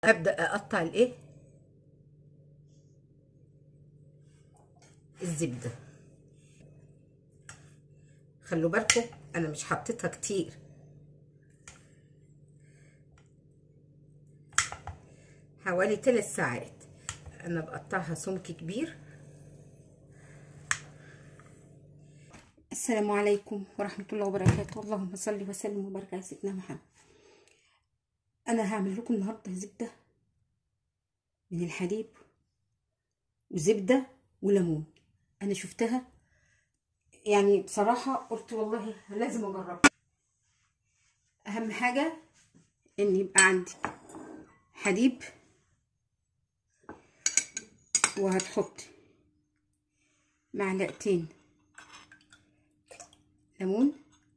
ابدا اقطع الايه الزبده خلوا بالكم انا مش حطيتها كتير حوالي ثلاث ساعات انا بقطعها سمك كبير السلام عليكم ورحمه الله وبركاته اللهم صل وسلم وبارك على سيدنا محمد انا هعمل لكم النهارده زبده من الحليب وزبده وليمون انا شفتها يعني بصراحه قلت والله لازم اجربها اهم حاجه ان يبقى عندي حليب وهتحط معلقتين ليمون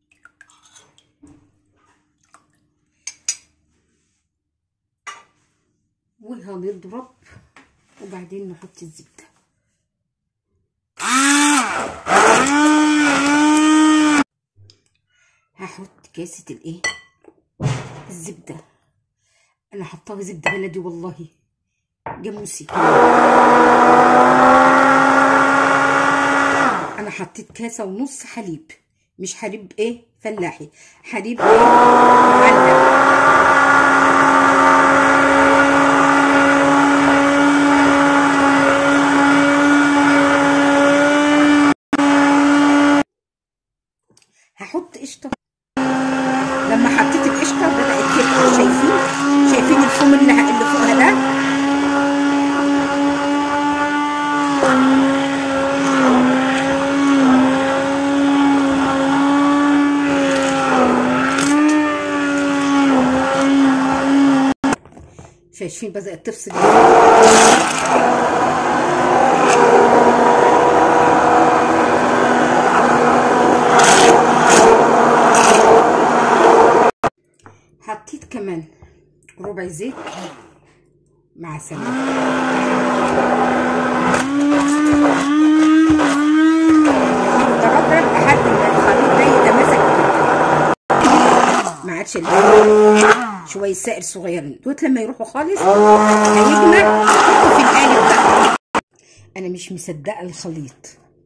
وهنضرب وبعدين نحط الزبده هحط كاسه الايه الزبده انا حطاها زبده بلدي والله جاموسي انا حطيت كاسه ونص حليب مش حليب ايه فلاحي حليب ايه معلب هحط قشطه لما حطيت القشطه بدات تبقى شايفين شايفين الفوم اللي اللي فوقها ده شايفين بدات تفصل حطيت كمان ربع زيت مع سمنه هفضل لحد ما الخليط ده يتماسك ما عادش شويه سائل صغيرين دوت لما يروحوا خالص هيجمع يحطوا في القالب بقى انا مش مصدقه الخليط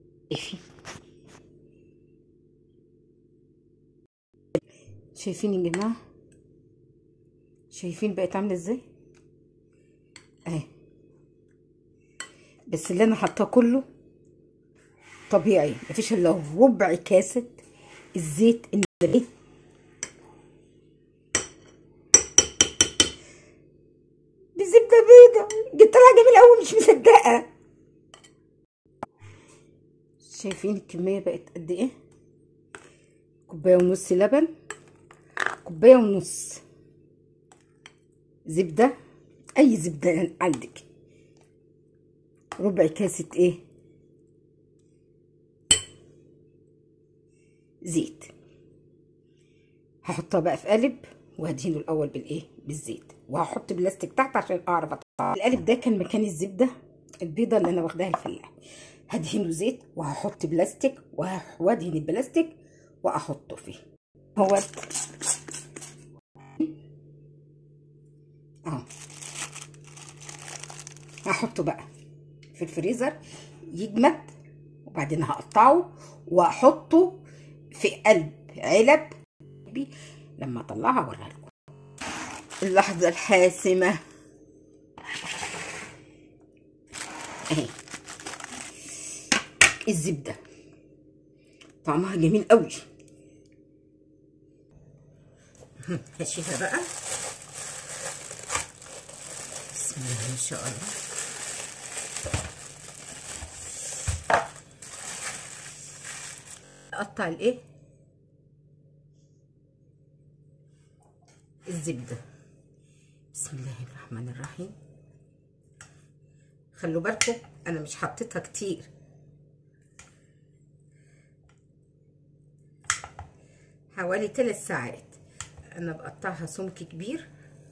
شايفين يا جماعه شايفين بقت عامله ازاي اهي بس اللي انا حاطاه كله طبيعي مفيش الا ربع كاسه الزيت النباتي بزبده بيضه جبت لها جميل قوي مش مصدقه شايفين الكميه بقت قد ايه كوبايه ونص لبن كوبايه ونص زبدة أي زبدة عندك ربع كاسة إيه زيت هحطها بقى في قالب وهدهنه الأول بالإيه بالزيت وهحط بلاستيك تحت عشان أعرف أطلع القالب ده كان مكان الزبدة البيضة اللي أنا واخداها الفلاح هدهنه زيت وهحط بلاستيك وادهن البلاستيك وأحطه فيه اهوت اهو هحطه بقى في الفريزر يجمد وبعدين هقطعه واحطه في قلب علب لما اطلعها اوريها لكم اللحظه الحاسمه اهي الزبده طعمها جميل قوي هشيلها بقى بسم الله ما شاء الله اقطع الايه الزبده بسم الله الرحمن الرحيم خلوا بالكم انا مش حطيتها كتير حوالي ثلاث ساعات انا بقطعها سمك كبير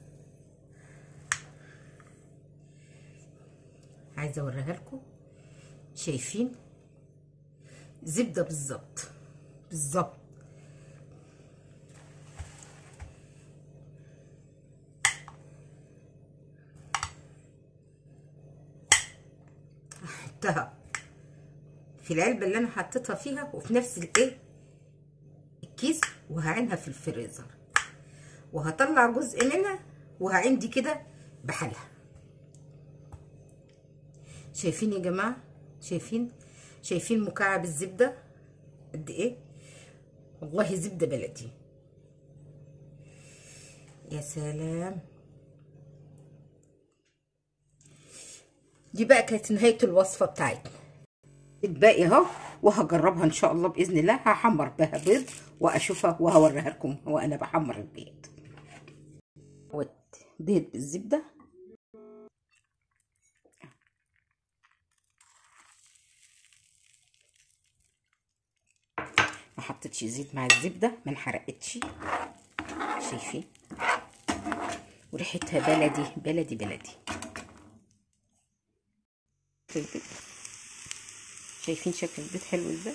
عايزه اوريها لكم شايفين زبده بالظبط بالظبط هحطها في العلبه اللي انا حطيتها فيها وفي نفس الايه الكيس وهعينها في الفريزر وهطلع جزء منها وهعين دي كده بحالها شايفين يا جماعه شايفين شايفين مكعب الزبده قد ايه والله زبده بلدي يا سلام دي بقى كانت نهايه الوصفه بتاعتنا الباقي اهو وهجربها ان شاء الله باذن الله هحمر بها بيض واشوفها وهوريها لكم وانا بحمر البيض بيض بالزبده ما حطيتش زيت مع الزبده ما انحرقتش شايفين وريحتها بلدي بلدي بلدي شايفين شكل البيض حلو ازاي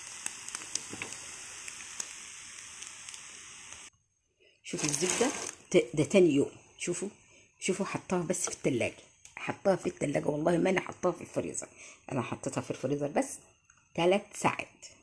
شوفوا الزبده ده تاني يوم شوفوا شوفوا حطاها بس في التلاجة حطاها في التلاجة والله ما انا حطاها في الفريزر انا حطيتها في الفريزر بس ثلاث ساعات